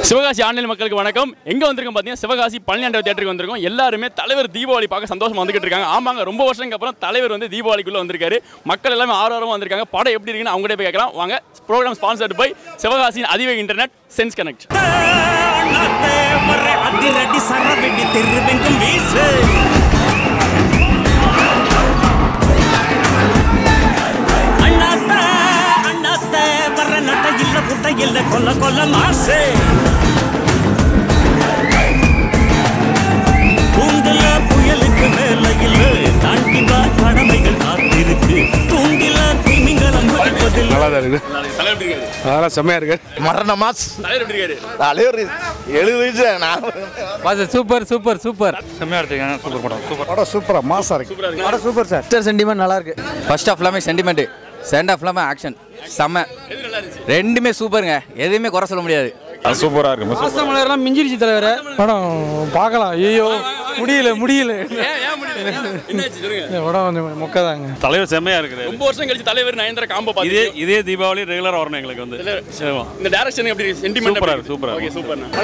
Sivakasi online மக்களுக்கு வணக்கம் எங்க வந்திருக்கோம் பார்த்தீங்கன்னா சிவகாசி பழனியாண்டவர் தேட்டருக்கு வந்திருக்கோம் எல்லாருமே தலைவர் தீபாவளி பார்க்க சந்தோஷமா வந்துகிட்டு இருக்காங்க ஆமாங்க ரொம்ப வருஷங்களுக்கு அப்புறம் தலைவர் வந்து தீபாவளிக்குள்ள வந்திருக்காரு மக்கள் எல்லாமே ஆர்வமா வந்திருக்காங்க படம் எப்படி இருக்குன்னு அவங்ககிட்ட போய் கேட்கலாம் வாங்க ப்ரோக்ராம் ஸ்பான்சர்ட் பை சிவகாசியின் அதிவேக இன்டர்நெட் சென்ஸ் கனெக்ட் அண்ணாத்தே வர அதிரடி சரவெடி தெருவெங்கும் வீசு அண்ணாத்தே அண்ணாத்தே வர நட்ட இல்ல புட்ட இல்ல கொல்ல கொல்ல மாசு தூண்டில புயலுக்கு மேல இல்ல தாண்டி வா கடமைகள் காத்திருக்கு தூண்டில திமிங்கலம் பிடிப்பதில் நல்லா தான் இருக்குது தலைவர் எப்படி இருக்காரு அதெல்லாம் செம்மையா இருக்கு மரண மாஸ் தலைவர் எப்படி இருக்காரு தலைவர் எழுபது வயசு நான் பாஸ் சூப்பர் சூப்பர் சூப்பர் செம்மையா எடுத்துருக்காங்க சூப்பர் படம் சூப்பர் படம் சூப்பரா மாசா இருக்கு சூப்பரா இருக்கு சூப்பர் சார் ஃபர்ஸ்ட் சென்டிமெண்ட் நல்லா இருக்கு ஃபர்ஸ்ட் ஆஃப் எல்லாமே சென்டிமெண்ட் செகண்ட் ஆஃப் எல்லாமே ஆக்ஷன் செம்ம எது நல்லா இருந்துச்சு ரெண்டுமே சூப்பருங்க எதுவுமே குறை சொல்ல முடியாது சூப்பரா இருக்கு மாசமலர்லாம் மிஞ்சிருச்சு தலைவர படம் பார்க்கலாம் ஐயோ முடியல முடியல ஏன் ஏன் முடியல என்னாச்சு சொல்லுங்க இந்த படம் கொஞ்சம் மொக்கதாங்க தலைவர் செம்மையா இருக்குது ரொம்ப வருஷம் கழிச்சு தலைவர் நயன்தர காம்போ இதே பார்த்து இதே தீபாவளி ரெகுலரா வரணும் எங்களுக்கு வந்து சிவம். இந்த டைரக்ஷன் எப்படி சென்டிமெண்ட் சூப்பரா இருக்கு, சூப்பரா ஓகே இருக்கு.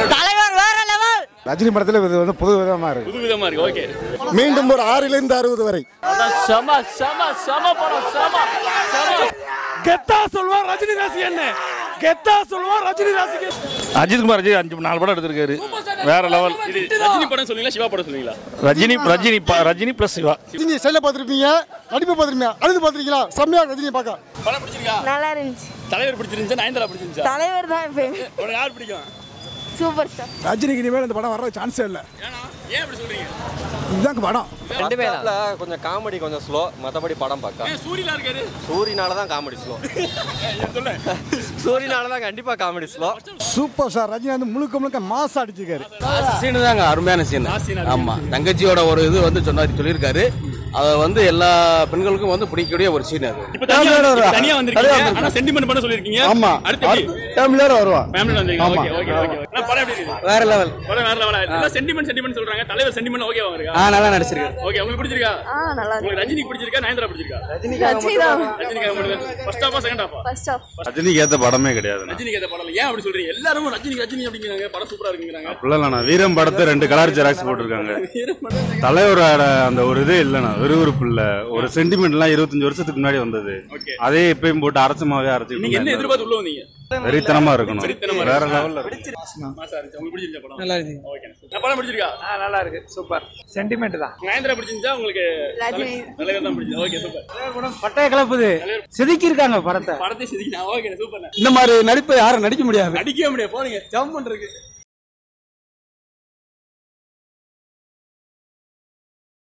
சூப்பர் ரஜினி படத்துல இது வந்து புது விதமா இருக்கு புது விதமா இருக்கு ஓகே மீண்டும் ஒரு ஆறிலிருந்து அறுபது வரை சம சம சம படம் சம சம கெத்தா சொல்லுவான் ரஜினி ராசி என்ன கெத்தா சொல்லுவான் ரஜினி ராசிக்கு அஜித் குமார் அஜித் அஞ்சு நாலு படம் எடுத்திருக்காரு வேற லெவல் இது ரஜினி படம் சொல்லுவீங்களா சிவா படம் சொல்லுவீங்களா ரஜினி ரஜினி ப- ரஜினி பிளஸ் சிவா ரஜினி ஸ்டைல பார்த்துருப்பீங்க நடிப்பு பார்த்துருப்பீங்க அழுது பார்த்துருக்கீங்களா செம்மையா ரஜினி பார்க்க படம் பிடிச்சிருக்கா நல்லா இருந்துச்சு தலைவர் பிடிச்சிருந்துச்சா நயன்தாரா பிடிச்சிருந்துச்சா தலைவர் தான் எப்பயுமே உனக்கு யார் பிடிக்கும் சூப்பர் ஸ்டார் ரஜினிக்கு இனிமேல் இந்த படம் வர சான்ஸே இல்லை ஏன்னா ஏன் அப்படி சொல்றீங்க இதுதான் படம் ரெண்டுமே கொஞ்சம் காமெடி கொஞ்சம் ஸ்லோ மற்றபடி படம் பார்க்க ஏன் சூரியலா இருக்காரு சூரியனால தான் காமெடி ஸ்லோ சொல்ல சூரியனால தான் கண்டிப்பா comedy slow super star Rajini வந்து முழுக்க முழுக்க மாசா அடிச்சிருக்காரு சீனு தாங்க அருமையான சீன் ஆமா தங்கச்சியோட ஒரு இது வந்து சொன்னாரு சொல்லியிருக்காரு அதை வந்து எல்லா பெண்களுக்கும் வந்து பிடிக்கக்கூடிய ஒரு சீன் அது இப்ப தனியா வந்து- தனியா வந்திருக்கீங்க ஆனா சென்டிமெண்ட் பண்ண சொல்லிருக்கீங்க ஆமா அடுத்து எப்படி ஃபேமிலியோட வருவா ஃபேமிலில வந்திருக்கீங்க ஓகே ஓகே ஓகே ஆனா படம் எப்படி இருக்கு வேற லெவல் படம் வேற லெவலா இருக்கு சென்டிமெண்ட் சென்டிமெண்ட் சொல்றாங்க தலைவர் சென்டிமெண்ட் ஓகேவா இருக்கா ஆ நல்லா நடிச்சிருக்காரு ஓகே உங்களுக்கு பிடிச்சிருக்கா ஆ நல்லா இருக்கு உங்களுக்கு ரஜினி பிடிச்சிருக்கா நயன்தாரா பிடிச்சிருக்கா ரஜினி தான் ரஜினிக்காக மட்டும் ஃபர்ஸ்ட் ஹாஃபா செகண்ட் ஹாஃபா ஃபர்ஸ்ட் ஆஃப் ரஜினிக்கு ஏத்த படமே கிடையாது ரஜினிக்கு அந்த படம் ஏன் அப்படி சொல்றீங்க எல்லாரும் ரஜினி ரஜினி அப்படிங்கிறாங்க படம் சூப்பரா இருக்குங்கிறாங்க அப்படிலாம் வீரம் படத்தை ரெண்டு கலர் ஜெராக்ஸ் போட்டிருக்காங்க தலைவரோட அந்த ஒரு இதே இல்லைண்ணா விறுவிறுப்பு இல்ல ஒரு சென்டிமெண்ட்லாம் இருபத்தஞ்சு வருஷத்துக்கு முன்னாடி வந்தது Okay. அதே இப்பயும் போட்டு அரசமாவே அரைச்சு நீங்க என்ன எதிர்பார்த்து உள்ள வந்தீங்க வெறித்தனமா இருக்கணும் வெறித்தனமா வேற இருக்கணும். லெவல்ல இருக்கும் மாசா இருந்துச்சு உங்களுக்கு பிடிச்சிருச்சா படம் நல்லா இருக்கு ஓகே நான் படம் பிடிச்சிருக்கா நல்லா இருக்கு சூப்பர் சென்டிமெண்ட் தான் நயன்தாரா பிடிச்சிருந்தா உங்களுக்கு ரஜினி. தலைவர் தான் பிடிச்சது ஓகே சூப்பர் பட்டைய கிளப்புது செதுக்கி இருக்காங்க படத்தை படத்தை செதுக்கினா ஓகே சூப்பர் இந்த மாதிரி நடிப்பை யாரும் நடிக்க முடியாது நடிக்கவே முடியாது போறீங்க ஜம்ப் பண்றதுக்கு